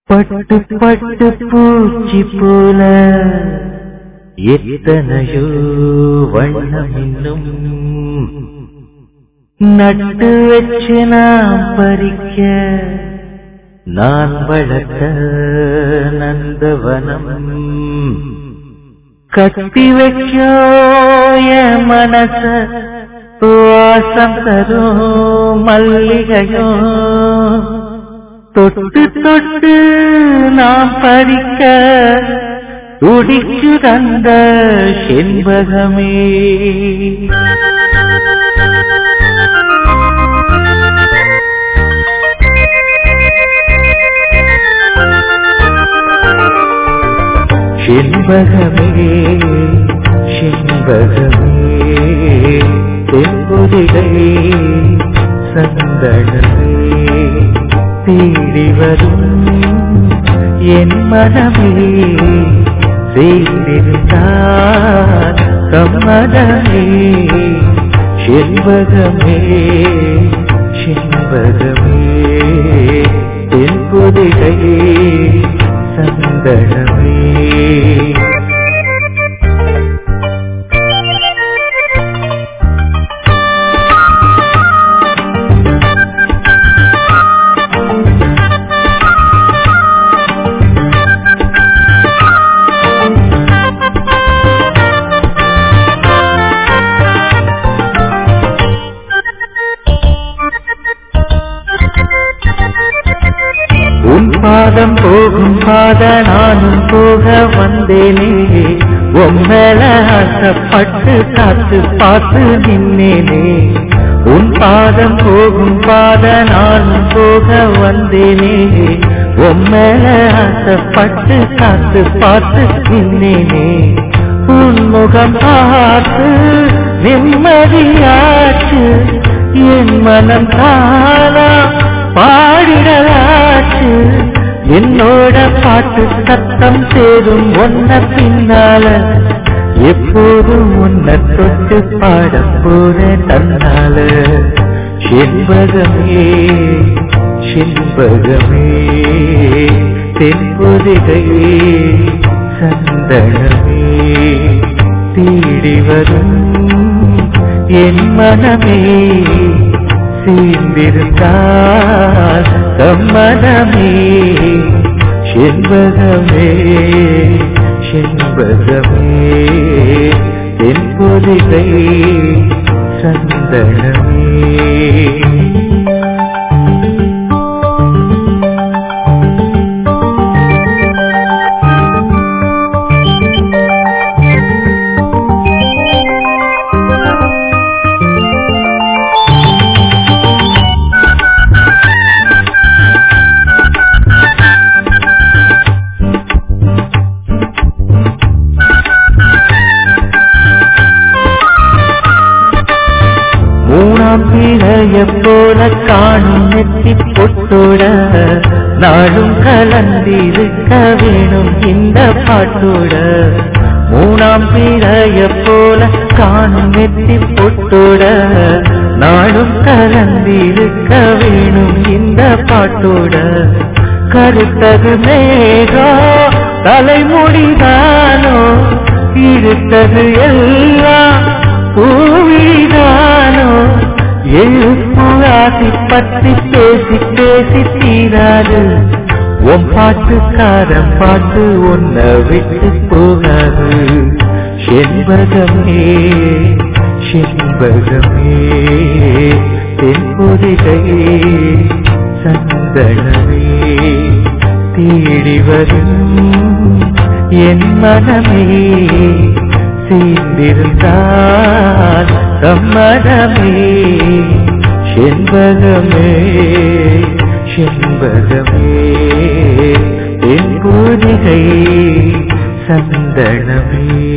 பட்டு பட்டு பூச்சி போல எத்தனையோ வண்ணம் இன்னும் நட்டு வச்சு நான் பறிக்க நான் வளர்த்த நந்தவனம் கட்டி வைக்கோ என் மனச வாசம் தரும் மல்லிகையோ தொட்டு தொட்டு நாம் பறிக்க துடிக்கு தந்த செண்பகமே செண்பகமே செண்பகமே தென்புதிகை சந்தனமே தேடி வரும் என் மனமே செய்திருந்தார் சம்மதமே செண்பகமே செண்பகமே தென்புதிகை சந்தனமே உன் பாதம் போகும் பாத நானும் போக வந்தேனே உம்மேல ஆசைப்பட்டு காத்து பார்த்து நின்னேனே உன் பாதம் போகும் பாத நானும் போக வந்தேனே உம்மேல ஆசைப்பட்டு காத்து பார்த்து நின்னேனே உன் முகம் பார்த்து நிம்மதியாச்சு என் மனம் தானா பாடிடலாச்சு என்னோட பாட்டு சத்தம் சேரும் ஒன்ன பின்னால எப்போதும் உன்னை தொட்டு பாட போற தன்னால செண்பகமே செண்பகமே தென்பொதிகையே சந்தனமே தேடி வரும் என் மனமே சேர்ந்திருந்தால் சம்மதமே செண்பகமே செண்பகமே தென்பொதிகை சந்தனமே மூணாம் பிழைய போல காணும் நெத்தி பொட்டோட நாளும் கலந்திருக்க வேணும் இந்த பாட்டோட மூணாம் பிழைய போல காணும் நெத்தி பொட்டோட நாளும் கலந்திருக்க வேணும் இந்த பாட்டோட கருத்தது மேகோ தலைமுடிதானோ இருத்தது எல்லாம் பூவிதானோ எழுப்பு ஆசி பற்றி பேசி பேசி தீராது உன் பாட்டுக்காரன் பாட்டு ஒன்ன விட்டு போகாது செண்பகமே செண்பகமே தென்பொதிகையே சந்தனமே தேடி வரும் என் மனமே சேர்ந்திருந்தால் சம்மதமே செண்பகமே செண்பகமே தென்பொதிகை சந்தனமே